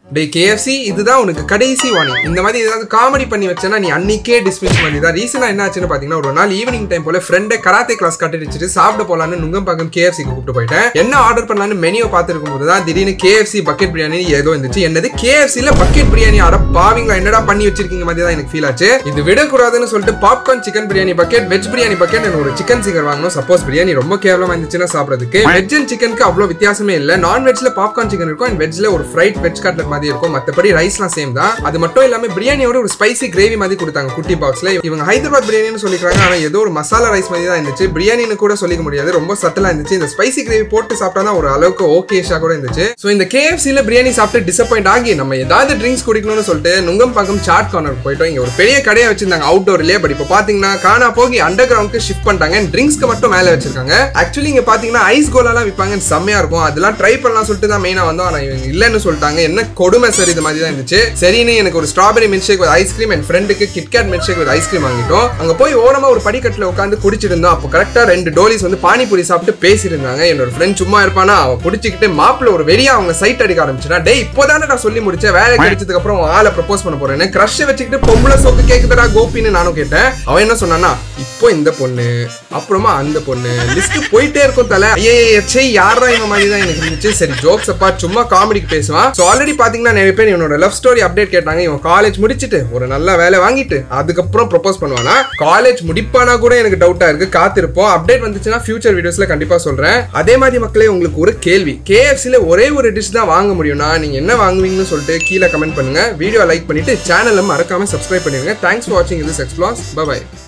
டே KFC இதுதான் உனக்கு கடைசி வார்னிங் இந்த மாதிரி ஏதாவது காமெடி பண்ணி வச்சேன்னா நீ அன்னைக்கே டிஸ்மிஸ் பண்ணி தான் ரீசனா என்ன ஆச்சுன்னு பாத்தீங்கன்னா ஒரு நாள் ஈவினிங் டைம் போல ஃப்ரெண்டை கராத்தே கிளாஸ் கட்டி வச்சுட்டு சாப்பிட போலான்னு நுங்கம்பாக்கம் கேஎஃப்சிக்கு கூப்பிட்டு போயிட்டேன் என்ன ஆர்டர் பண்ணலான்னு மெனியை பார்த்துருக்கும் போது தான் திடீர்னு கேஎஃப்சி பக்கெட் பிரியாணி ஏதோ இருந்துச்சு என்னது கேஎஃப்சில பக்கெட் பிரியாணி அட பாவிங்களா என்னடா பண்ணி வச்சிருக்கீங்க மாதிரி தான் எனக்கு ஃபீல் ஆச்சு இது விடக்கூடாதுன்னு சொல்லிட்டு popcorn chicken biryani bucket veg biryani bucket எனக்கு ஒரு சிக்கன் சிங்கர் வாங்கணும் சப்போஸ் பிரியாணி ரொம்ப கேவலமா இருந்துச்சுன்னா சாப்பிடுறதுக்கு வெஜ் அண்ட் சிக்கனுக்கு அவ்வளோ வித்தியாசமே இல்லை நான் வெஜ்ல பாப்கார்ன் சிக்கன் இருக்கும் அண்ட் வெஜ்ல ஒரு ஃப்ரைட் வெஜ் கட்லட் மாதிரி இருக்கும் மற்றபடி ரைஸ்லாம் சேம் தான் அது மட்டும் இல்லாம பிரியாணியோட ஒரு ஸ்பைசி கிரேவி மாதிரி கொடுத்தாங்க குட்டி பாக்ஸ்ல இவங்க ஹைதராபாத் பிரியாணின்னு சொல்லிக்கிறாங்க ஆனா ஏதோ ஒரு மசாலா ரைஸ் மாதிரி தான் இருந்துச்சு பிரியாணின்னு கூட சொல்லிக்க முடியாது ரொம்ப சட்டலா இருந்துச்சு இந்த ஸ்பைசி கிரேவி போட்டு சாப்பிட்டா தான் ஒரு அளவுக்கு ஓகேஷா கூட இருந்துச்சு ஸோ இந்த கேஎஃப்சில பிரியாணி சாப்பிட்டு டிசப்பாயிண்ட் ஆகி நம்ம ஏதாவது ட்ரிங்க்ஸ் குடிக்கணும்னு சொல்லிட்டு நுங்கம்பாக்கம் சாட் கார்னர் போயிட்டோம் இங்க ஒரு பெரிய கடையை வச்சிருந்தாங்க அவுட்டோர்லயே பட் இப்போ பாத்தீங்கன்னா காணா போகி அண்டர் கிரவுண்ட்க்கு ஷிஃப்ட் பண்ணிட்டாங்க ட்ரிங்க்ஸ்க்கு மட்டும் மேலே வச்சிருக்காங்க ஆக்சுவலி இங்க பாத்தீங்கன்னா ஐஸ் கோலாலாம் விற்பாங்க செம்மையா இருக்கும் அதெல்லாம் ட்ரை பண்ணலாம் சொல்லிட்டு தான் மெயினா வந்தோம் ஆனா இவங்க இல்லைன்னு சொல்லிட்டாங்க என்ன கொடுமை சார் இது மாதிரி தான் இருந்துச்சு சரின்னு எனக்கு ஒரு strawberry milk shake with ice cream என் ஃப்ரெண்டுக்கு KitKat milk shake with ice cream வாங்கிட்டோம் அங்க போய் ஓரமா ஒரு படிக்கட்டில் உட்காந்து குடிச்சிட்டு இருந்தோம் அப்போ கரெக்டா ரெண்டு டோலிஸ் வந்து பானிபூரி சாப்பிட்டு பேசியிருந்தாங்க என்னோட ஃப்ரெண்ட் சும்மா இருப்பானா அவன் பிடிச்சிக்கிட்டு மாப்பிள்ள ஒரு வெறியா அவங்க சைட் அடிக்க ஆரம்பிச்சுனா டேய் இப்போதானே நான் சொல்லி முடிச்சேன் வேலை கிடைச்சதுக்கு அப்புறம் உன் ஆளை ப்ரப்போஸ் பண்ண போறேன்னு கிரஷ் வச்சுக்கிட்டு பொம்பளை சோக்கு கேக்குதுடா கோபின்னு நானும் கேட்டேன் அவன் என்ன சொன்னானா இப்போ இந்த பொண்ணு அப்புறமா அந்த பொண்ணு லிஸ்ட் போயிட்டே இருக்கும் தல ஐயே யாரா இவன் மாதிரி தான் எனக்கு இருந்துச்சு சரி ஜோக்ஸ் அப்பா சும்மா காமெடிக்கு பேசுவான் ஸோ ஆல்ரெடி பாத்தீங்கன்னா நிறைய பேர் இவனோட லவ் ஸ்டோரி அப்டேட் கேட்டாங்க இவன் காலேஜ் முடிச்சிட்டு ஒரு நல்ல வேலை வாங்கிட்டு அதுக்கப்புறம் ப்ரொபோஸ் பண்ணுவானா காலேஜ் முடிப்பானா கூட எனக்கு டவுட்டா இருக்கு காத்திருப்போம் அப்டேட் வந்துச்சுன்னா ஃபியூச்சர் வீடியோஸ்ல கண்டிப்பா சொல்றேன் அதே மாதிரி மக்களே உங்களுக்கு ஒரு கேள்வி கேஎஃப்சில ஒரே ஒரு டிஷ் தான் வாங்க முடியும்னா நீங்க என்ன வாங்குவீங்கன்னு சொல்லிட்டு கீழே கமெண்ட் பண்ணுங்க வீடியோ லைக் பண்ணிட்டு சேனலை மறக்காம சப்ஸ்கிரைப் பண்ணிருங்க தேங்க்ஸ் ஃபார் வாட்சிங் இது எக்ஸ்ப்ளாஸ் பை